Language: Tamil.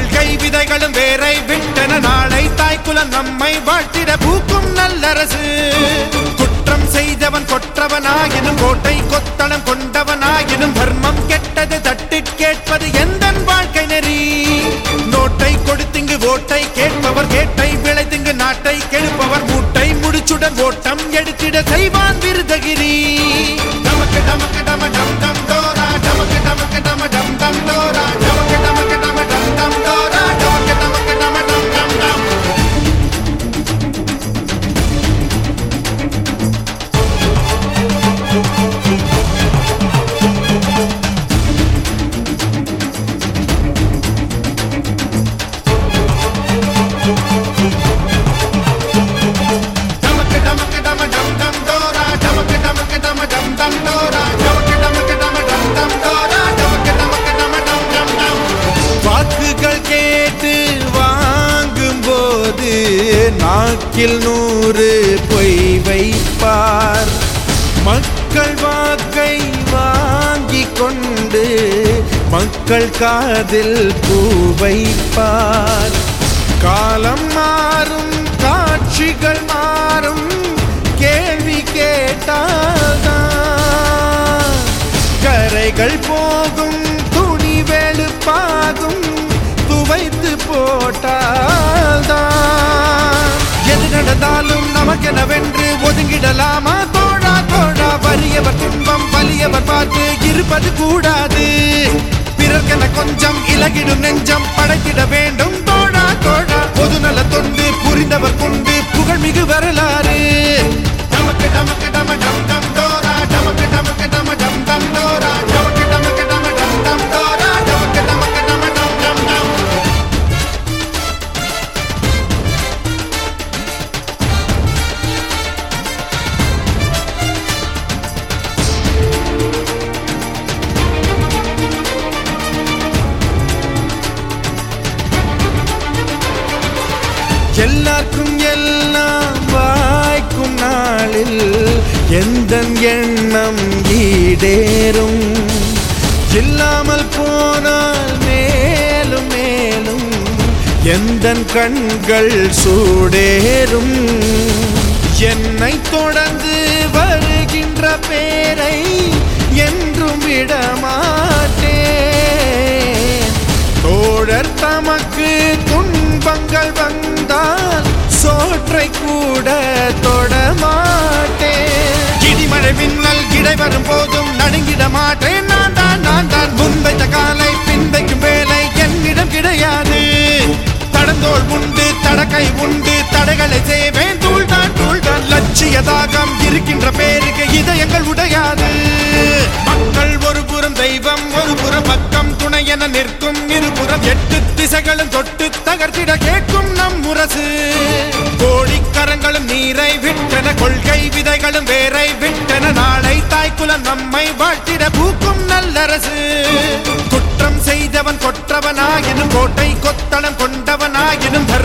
கொள்கை விதைகளும் வேரை விட்டன நாளை தாய்க்குலம் நம்மை வாழ்த்திட பூக்கும் நல்லரசு குற்றம் செய்தவன் கொற்றவனாயினும் கோட்டை கொத்தளம் கொண்டவனாயினும் தர்மம் கெட்டது தட்டி கேட்பது எந்த வாழ்க்கை நெறி நோட்டை கொடுத்திங்கு ஓட்டை கேட்பவர் கேட்டை விளைத்திங்கு நாட்டை கெடுப்பவர் மூட்டை முடிச்சுடன் ஓட்டம் எடுத்திட செய்வான் விருதகிரி டமக்கு டமக்கு டம டம் டம் டோரா டமக்கு டமக்கு டம டம் டம் டோரா டமக்கு டமக்கு டம டம் டம் டோரா டமக்கு டமக்கு டம டம் டம் டம் டமக்கு டமக்கு டம டம் டம் டோரா டமக்கு டமக்கு டம டம் டம் டோரா டமக்கு டமக்கு டம டம் டம் டோரா டமக்கு டமக்கு டம டம் டம் டம் வாக்குகள் கேட்டு வாங்கும் போது நாக்கில் நூறு பொய் வைப்பார் மக்கள் வாக்கை வாங்கிக் கொண்டு மக்கள் காதில் பூ வைப்பார் காலம் மாறும் காட்சிகள் மாறும் கேள்வி கேட்டால்தான் கரைகள் போகும் துணி வெளுப்பாகும் துவைத்து போட்டால்தான் எது நடந்தாலும் நமக்கெனவென்று ஒதுங்கிடலாமா தோழா தோழா வறியவர் துன்பம் வலியவர் பார்த்து இருப்பது கூடாது பிறர்க்கென கொஞ்சம் இலகிடும் நெஞ்சம் படைத்திட வேண்டும் தோழா தோழா பொதுநல தொண்டு புரிந்தவர் கொண்டு புகழ்மிகு வரலாறு டமக்கு டமக்கு டம டம் டம் டோரா டமக்கு டமக்கு டம டம் டம் டோரா டமக்கு டமக்கு டம டம் டம் டோரா டமக்கு டமக்கு டம டம் டம் டம் எல்லாருக்கும் எல்லாம் வாய்க்கும் நாளில் எந்த எண்ணம் ஈடேறும் இல்லாமல் போனால் மேலும் மேலும் எந்த கண்கள் சூடேறும் என்னை தொடர்ந்து வருகின்ற பேரை என்றும் விடமாட்டேன் தோழர் தமக்கு துன்பங்கள் வந்தால் சோற்றை கூட தொடமாட்டேன் இடிமழை மின்னல் இடை வரும் போதும் நடுங்கிட மாட்டேன் நான் தான் நான் தான் முன்வைத்த காலை பின்வைக்கும் வேலை என்னிடம் கிடையாது தடந்தோள் உண்டு தடக்கை உண்டு தடைகளை செய்வேன் தூள்தான் தூள்தான் லட்சிய தாகம் இருக்கின்ற பேருக்கு இதயங்கள் உடையாது மக்கள் ஒரு புறம் தெய்வம் ஒரு புறம் பக்கம் துணை என நிற்கும் இருபுறம் எட்டு திசைகளும் தொட்டு தகர்த்திட கேட்கும் நம் முரசு கோடிக்கரங்களும் நீரை விட்டன கொள்கை விதைகளும் வேரை விட்டன நாளை தாய்க்குலம் நம்மை வாழ்த்திட பூக்கும் நல்லரசு குற்றம் செய்தவன் கொற்றவனாயினும் கோட்டை கொத்தளம் கொண்டவனாயினும் தர்ம